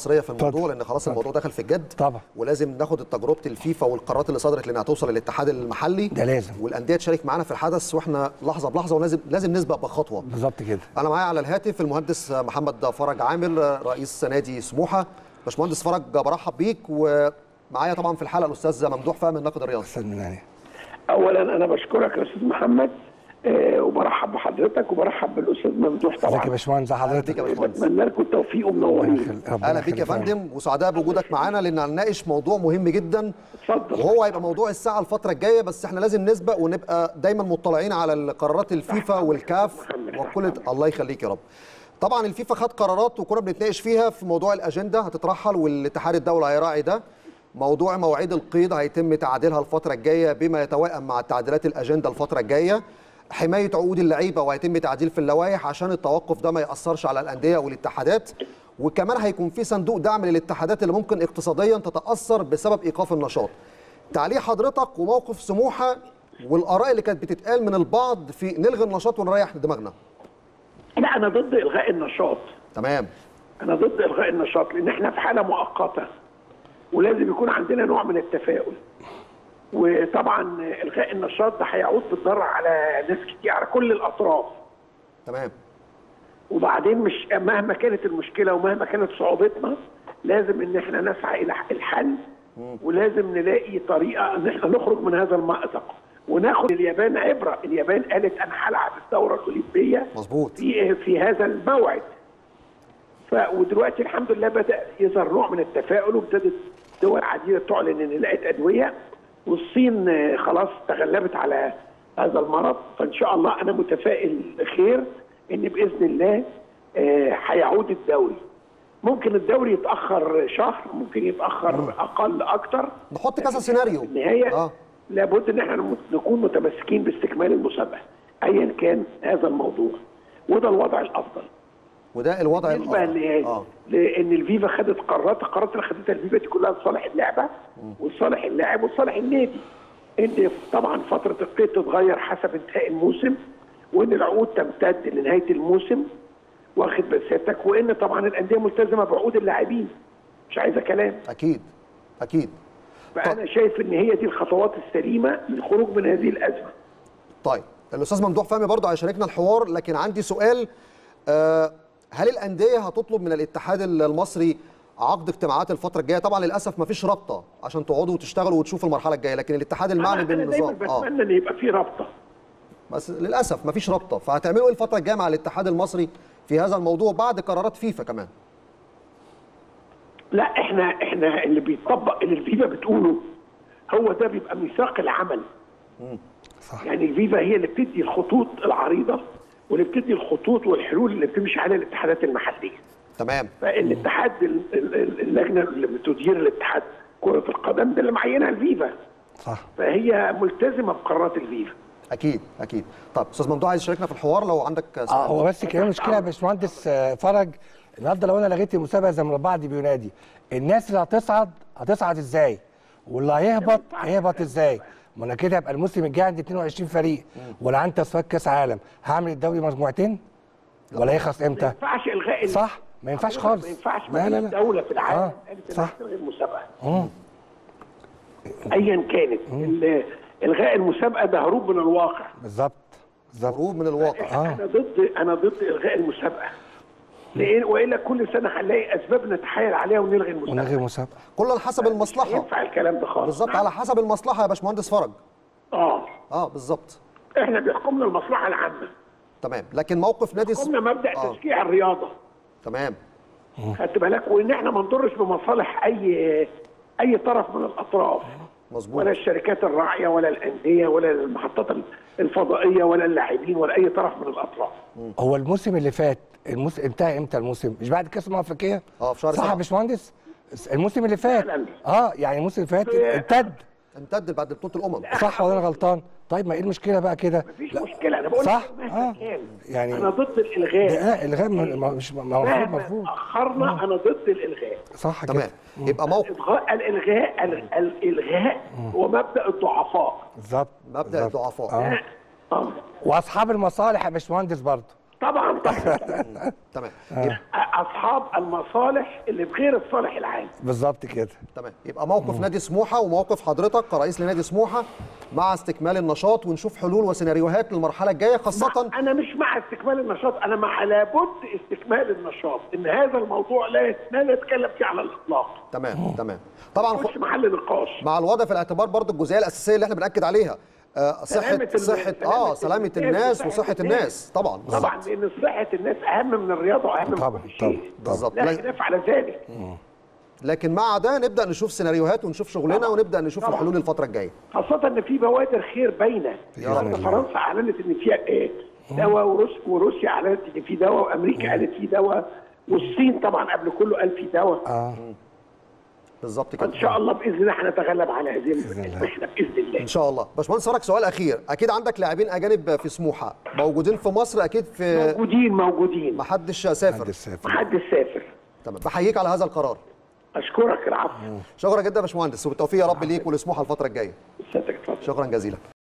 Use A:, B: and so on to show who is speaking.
A: المصريه في الموضوع لان خلاص الموضوع دخل في الجد
B: طبعا.
A: ولازم ناخد تجربه الفيفا والقرارات اللي صدرت لانها توصل للاتحاد المحلي
B: ده لازم.
A: والانديه تشارك معانا في الحدث واحنا لحظه بلحظه ولازم لازم نسبق بخطوه
B: بالظبط كده
A: انا معايا على الهاتف المهندس محمد فرج عامر رئيس نادي سموحه باشمهندس فرج برحب بيك ومعايا طبعا في الحلقه الاستاذ ممدوح فهمي الناقد الرياضي
B: استاذ مناني
C: اولا انا بشكرك يا استاذ محمد آه وبرحب بحضرتك وبرحب بالاستاذ ممدوح
B: ازيك يا
C: طبعا
B: باشمهندس
A: أهلا بيك
B: حضرتك
A: يا باشمهندس
C: بتمنى لكم التوفيق ومنورين
B: ربنا
A: اهلا بيك يا
B: يخليك.
A: فندم وسعداء بوجودك معانا لان هنناقش موضوع مهم جدا
C: اتفضل
A: وهو هيبقى موضوع الساعه الفتره الجايه بس احنا لازم نسبق ونبقى دايما مطلعين على قرارات الفيفا والكاف وكل الله يخليك يا رب طبعا الفيفا خد قرارات وكنا بنتناقش فيها في موضوع الاجنده هتترحل والاتحاد الدولي هيراعي ده موضوع مواعيد القيد هيتم تعديلها الفتره الجايه بما يتوائم مع تعديلات الاجنده الفتره الجايه حمايه عقود اللعيبه وهيتم تعديل في اللوائح عشان التوقف ده ما ياثرش على الانديه والاتحادات وكمان هيكون في صندوق دعم للاتحادات اللي ممكن اقتصاديا تتاثر بسبب ايقاف النشاط تعليق حضرتك وموقف سموحه والاراء اللي كانت بتتقال من البعض في نلغي النشاط ونريح دماغنا
C: لا انا ضد الغاء النشاط
A: تمام
C: انا ضد الغاء النشاط لان احنا في حاله مؤقته ولازم يكون عندنا نوع من التفاؤل وطبعا الغاء النشاط ده هيعود بالضرر على ناس كتير على كل الاطراف
A: تمام
C: وبعدين مش مهما كانت المشكله ومهما كانت صعوبتنا لازم ان احنا نسعى الى الحل ولازم نلاقي طريقه ان احنا نخرج من هذا المأزق وناخد اليابان عبره، اليابان قالت انا هلعب الدوره الاولمبيه
A: مظبوط
C: في في هذا الموعد. ف ودلوقتي الحمد لله بدا يظهر نوع من التفاؤل وابتدت دول عديده تعلن ان لقت ادويه والصين آه، خلاص تغلبت على هذا المرض فان شاء الله انا متفائل خير ان باذن الله آه، هيعود الدوري. ممكن الدوري يتاخر شهر ممكن يتاخر اقل اكتر
A: نحط كذا سيناريو
C: في النهايه
A: اه
C: لابد ان احنا نكون متمسكين باستكمال المسابقه ايا كان هذا الموضوع وده الوضع الافضل
A: وده الوضع
C: بالنسبه
A: الافضل
C: ل-
A: اه
C: لان الفيفا خدت قرارات القرارات اللي خدتها الفيفا دي كلها لصالح اللعبه ولصالح اللاعب ولصالح النادي ان طبعا فتره القيد تتغير حسب انتهاء الموسم وان العقود تمتد لنهايه الموسم واخد بسيادتك وان طبعا الانديه ملتزمه بعقود اللاعبين مش عايزه كلام
A: اكيد اكيد
C: فانا شايف ان هي دي الخطوات السليمه للخروج من هذه الازمه
A: طيب الاستاذ ممدوح فهمي برضه هيشاركنا الحوار لكن عندي سؤال آه هل الانديه هتطلب من الاتحاد المصري عقد اجتماعات الفتره الجايه طبعا للاسف ما فيش رابطه عشان تقعدوا وتشتغلوا وتشوفوا المرحله الجايه لكن الاتحاد المعني
C: انا دايما
A: بالنظام اه
C: بتمنى ان يبقى في رابطه
A: بس للاسف ما فيش رابطه فهتعملوا ايه الفتره الجايه مع الاتحاد المصري في هذا الموضوع بعد قرارات فيفا كمان
C: لا احنا احنا اللي بيطبق اللي الفيفا بتقوله هو ده بيبقى ميثاق العمل
B: صح.
C: يعني الفيفا هي اللي بتدي الخطوط العريضه واللي بتدي الخطوط والحلول اللي بتمشي عليها الاتحادات المحليه
A: تمام
C: فالاتحاد ال- ال- ال- اللجنه اللي بتدير الاتحاد كره القدم ده اللي معينها الفيفا
B: صح
C: فهي ملتزمه بقرارات الفيفا
A: اكيد اكيد طب استاذ ممدوح عايز يشاركنا في الحوار لو عندك سؤال
B: اه هو بس كان مشكله يا باشمهندس آه، فرج النهارده لو انا لغيت المسابقه زي ما البعض بينادي الناس اللي هتصعد هتصعد ازاي؟ واللي هيهبط هيهبط ازاي؟ ما انا كده هيبقى الموسم الجاي عندي 22 فريق ولا عندي تصفيات كاس عالم هعمل الدوري مجموعتين؟ ولا يخلص
C: ما
B: امتى؟
C: ينفعش الغاء ال-
B: صح ما ينفعش
C: حضرتك
B: خالص
C: ما ينفعش
B: لا لا لا
C: دوله في العالم
B: آه،
C: قالت
B: صح.
C: انها تلغي المسابقه
B: مم.
C: ايا كانت ال- الغاء المسابقه ده هروب من الواقع
B: بالظبط بالظبط
A: هروب من الواقع
B: آه.
C: انا ضد انا ضد الغاء المسابقه لان والا كل سنه هنلاقي اسباب نتحايل عليها ونلغي المسابقه
B: ونلغي المسابقه
A: كل حسب
C: مش
A: المصلحه
C: ينفع الكلام ده خالص
A: بالظبط
C: نعم.
A: على حسب المصلحه يا باشمهندس فرج
C: اه
A: اه بالظبط
C: احنا بيحكمنا المصلحه العامه
A: تمام لكن موقف نادي
C: حكمنا مبدا
A: آه.
C: تشجيع الرياضه
A: تمام
C: خدت بالك وان احنا ما نضرش بمصالح اي اي طرف من الاطراف
A: مظبوط
C: ولا الشركات الراعيه ولا الانديه ولا المحطات الفضائيه ولا اللاعبين ولا اي طرف من الاطراف
B: هو الموسم اللي فات الموسم انتهى امتى الموسم؟ مش بعد كاس الامم الافريقيه؟
A: اه في شهر
B: صح يا
A: سبعة.
B: باشمهندس؟ الموسم اللي فات
C: فعلاً.
B: اه يعني الموسم اللي فات
C: في-
B: امتد
A: امتد بعد بطوله الامم
B: صح ولا انا غلطان؟ طيب ما ايه المشكله بقى كده؟
C: مفيش
B: لا،
C: مشكله انا بقول
B: صح
C: لك مهما
B: اه
C: كان
B: يعني
C: انا ضد الالغاء
B: لا الغاء م- م- مش م- مرفوض
C: مهما
B: مرفوض
C: اخرنا انا ضد الالغاء
B: صح كده
A: تمام يبقى موقف
C: إلغاء الالغاء ال- الالغاء هو مبدا الضعفاء
B: بالظبط
A: مبدا
B: بالظبط.
A: الضعفاء
B: اه
C: اه
B: واصحاب المصالح يا باشمهندس برضه
C: طبعا طبعا
A: تمام يبقى
C: اصحاب المصالح اللي بغير الصالح العام
B: بالظبط كده
A: تمام يبقى موقف نادي سموحه وموقف حضرتك كرئيس لنادي سموحه مع استكمال النشاط ونشوف حلول وسيناريوهات للمرحله الجايه خاصه
C: انا مش مع استكمال النشاط انا مع لابد استكمال النشاط ان هذا الموضوع لا لا نتكلم فيه على الاطلاق
A: تمام تمام طبعا
C: مش محل نقاش
A: مع الوضع في الاعتبار برضو الجزئيه الاساسيه اللي احنا بناكد عليها آه، صحه
C: سلامة ال-
A: صحه
C: سلامة
A: اه سلامه الناس وصحه الناس طبعا
C: طبعا لان صحه الناس اهم من الرياضه واهم من
B: طبعا،
C: كل شيء
B: طبعا،
A: بالظبط.
C: لا خلاف على ذلك
A: لكن مع ده نبدا نشوف سيناريوهات ونشوف شغلنا
C: طبعا.
A: ونبدا نشوف
C: طبعا.
A: الحلول الفتره الجايه
C: خاصة إن في بوادر خير باينة
B: بإذن
C: حتى
B: الله.
C: فرنسا أعلنت إن فيها إيه دواء وروس وروسيا أعلنت إن في دواء وأمريكا قالت في دواء والصين طبعا قبل كله قال في دواء
B: اه
A: بالظبط كده
C: إن شاء الله بإذن الله هنتغلب على هذه المحنة بإذن الله
A: ان شاء الله باشمهندس فرج سؤال اخير اكيد عندك لاعبين اجانب في سموحه موجودين في مصر اكيد في
C: موجودين موجودين
A: ما حدش سافر
B: عند السافر
C: محدش سافر
A: تمام بحييك على هذا القرار
C: أشكرك العفو
A: شكرا جدا يا باشمهندس وبالتوفيق يا رب ليك ولسموحه الفتره الجايه
C: سيادتك اتفضل
A: شكرا جزيلا